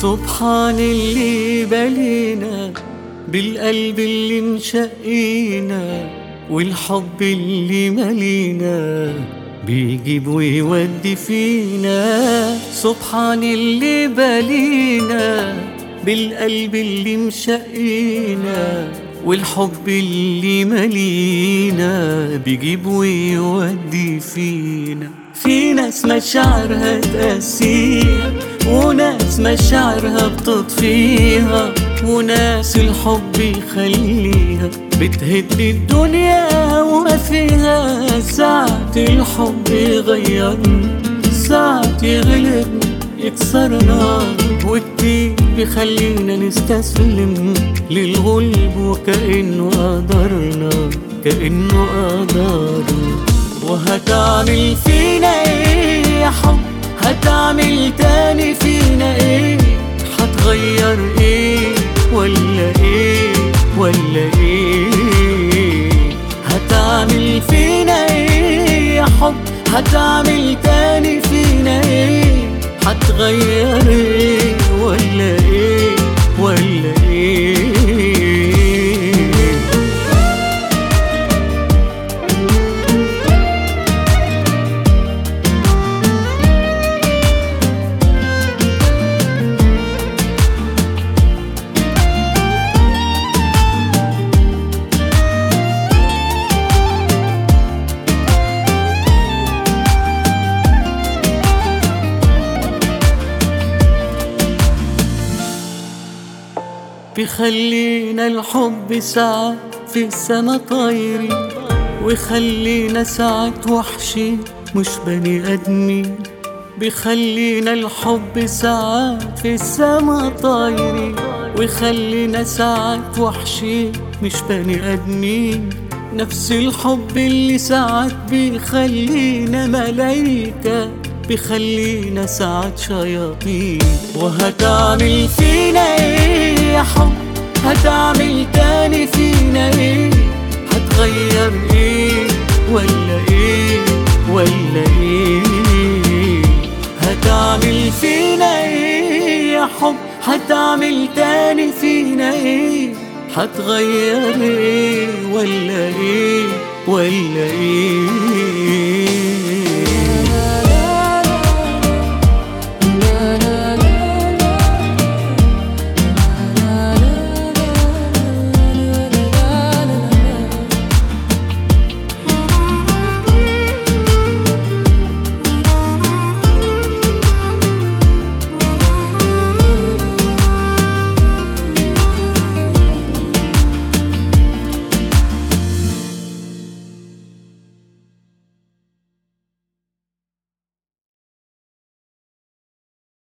سبحان اللي بلينا بالقلب اللي انشقينا والحب اللي ملينا بيجيب ويودي فينا سبحان اللي بلينا بالقلب اللي مشقينا والحب اللي ملينا بيجيب ويودي فينا في ناس مشاعرها تقاسيها وناس مشاعرها بتطفيها وناس الحب يخليها بتهد الدنيا وما فيها ساعة الحب يغيرنا ساعة يغلبنا يكسرنا وكتير بيخلينا نستسلم للغلب وكأنه قدرنا كأنه قدرنا وهتعمل فينا ايه يا حب هتعمل تاني فينا ايه هتغير ايه ولا ايه ولا ايه هتعمل فينا ايه يا حب هتعمل تاني فينا ايه هتغير ايه ولا ايه ولا ايه بيخلينا الحب ساعات في السما طايرين ويخلينا ساعات وحشين مش بني ادمين بيخلينا الحب ساعات في السما طايرين ويخلينا ساعات وحشين مش بني ادمين نفس الحب اللي ساعات بيخلينا ملايكة بيخلينا ساعات شياطين وهتعمل فينا ايه يا حب هتعمل تاني فينا ايه هتغير ايه ولا ايه ولا ايه هتعمل فينا ايه يا حب هتعمل تاني فينا ايه هتغير ايه ولا ايه ولا ايه